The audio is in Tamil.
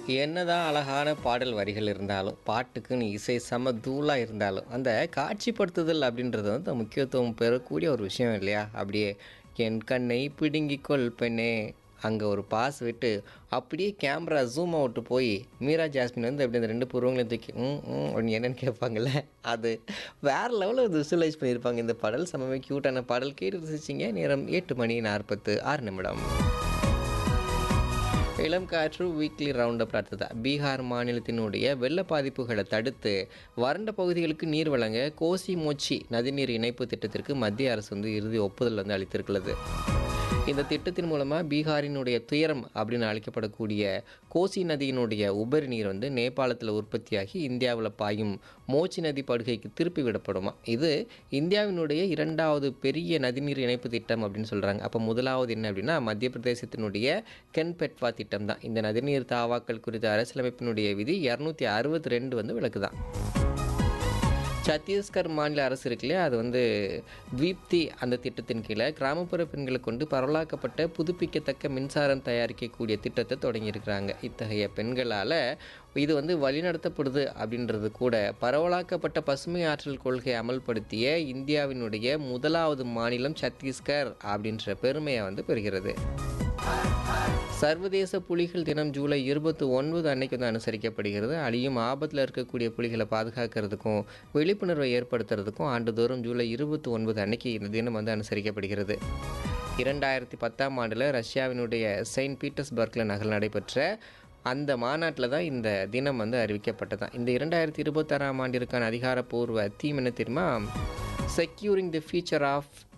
என்னதான் அழகான பாடல் வரிகள் இருந்தாலும், பாட்டுக்குன்னு இசை செம தூளா இருந்தாலும், அந்த காட்சிப்படுத்துதல் அப்படின்றது வந்து முக்கியத்துவம் பெறக்கூடிய ஒரு விஷயம் இல்லையா? அப்படியே "என் கண்ணை பிடுங்கிக்கொள் பெண்ணே" அங்க ஒரு பாஸ் விட்டு, அப்படியே கேமரா ஜூம் அவுட் போய், மீரா ஜாஸ்மின் வந்து அப்படியே அந்த 2 புருவங்களையும் தூக்கி ம், ம் அப்படின்னு என்னன்னு கேட்பாங்கல்ல, அது வேற லெவல்ல விசுவலைஸ் பண்ணியிருப்பாங்க இந்த பாடல். செம்மவே கியூட்டான பாடல் கேட்டு ரசிச்சீங்க. நேரம் 8 மணி 46 நிமிடம். இளம் காற்று வீக்லி ரவுண்ட் அப் அடுத்ததா பீகார் மாநிலத்தினுடைய வெள்ள பாதிப்புகளை தடுத்து வறண்ட பகுதிகளுக்கு நீர் வழங்க கோசி மோச்சி நதிநீர் இணைப்பு திட்டத்திற்கு மத்திய அரசு வந்து இறுதி ஒப்புதல் வந்து அளித்திருக்கிறது இந்த திட்டத்தின் மூலமாக பீகாரினுடைய துயரம் அப்படின்னு அழைக்கப்படக்கூடிய கோசி நதியினுடைய உபரி நீர் வந்து நேபாளத்தில் உற்பத்தியாகி இந்தியாவில் பாயும் மோச்சி நதி படுகைக்கு திருப்பி விடப்படுமா இது இந்தியாவினுடைய இரண்டாவது பெரிய நதிநீர் இணைப்பு திட்டம் அப்படின்னு சொல்கிறாங்க அப்போ முதலாவது என்ன அப்படின்னா மத்திய பிரதேசத்தினுடைய கென்பெட்வா திட்டம் தான் இந்த நதிநீர் தாவாக்கள் குறித்த அரசியலமைப்பினுடைய விதி இரநூத்தி அறுபத்தி ரெண்டு வந்து விளக்குதான் சத்தீஸ்கர் மாநில அரசு இருக்கு இல்லையா அது வந்து தீப்தி அந்த திட்டத்தின் கீழே கிராமப்புற பெண்களை கொண்டு பரவலாக்கப்பட்ட புதுப்பிக்கத்தக்க மின்சாரம் தயாரிக்கக்கூடிய திட்டத்தை தொடங்கியிருக்கிறாங்க இத்தகைய பெண்களால் இது வந்து வழிநடத்தப்படுது அப்படின்றது கூட பரவலாக்கப்பட்ட பசுமை ஆற்றல் கொள்கையை அமல்படுத்திய இந்தியாவினுடைய முதலாவது மாநிலம் சத்தீஸ்கர் அப்படின்ற பெருமையை வந்து பெறுகிறது சர்வதேச புலிகள் தினம் ஜூலை இருபத்தி ஒன்பது அன்னைக்கு வந்து அனுசரிக்கப்படுகிறது அழியும் ஆபத்தில் இருக்கக்கூடிய புலிகளை பாதுகாக்கிறதுக்கும் விழிப்புணர்வை ஏற்படுத்துறதுக்கும் ஆண்டுதோறும் ஜூலை இருபத்தி ஒன்பது அன்னைக்கு இந்த தினம் வந்து அனுசரிக்கப்படுகிறது இரண்டாயிரத்தி பத்தாம் ஆண்டில் ரஷ்யாவினுடைய செயின்ட் பீட்டர்ஸ்பர்க்கில் நகல் நடைபெற்ற அந்த மாநாட்டில் தான் இந்த தினம் வந்து அறிவிக்கப்பட்டதான் இந்த இரண்டாயிரத்தி இருபத்தாறாம் ஆண்டிற்கான அதிகாரப்பூர்வ தீம் என்ன தெரியுமா செக்யூரிங் தி ஃபியூச்சர் ஆஃப்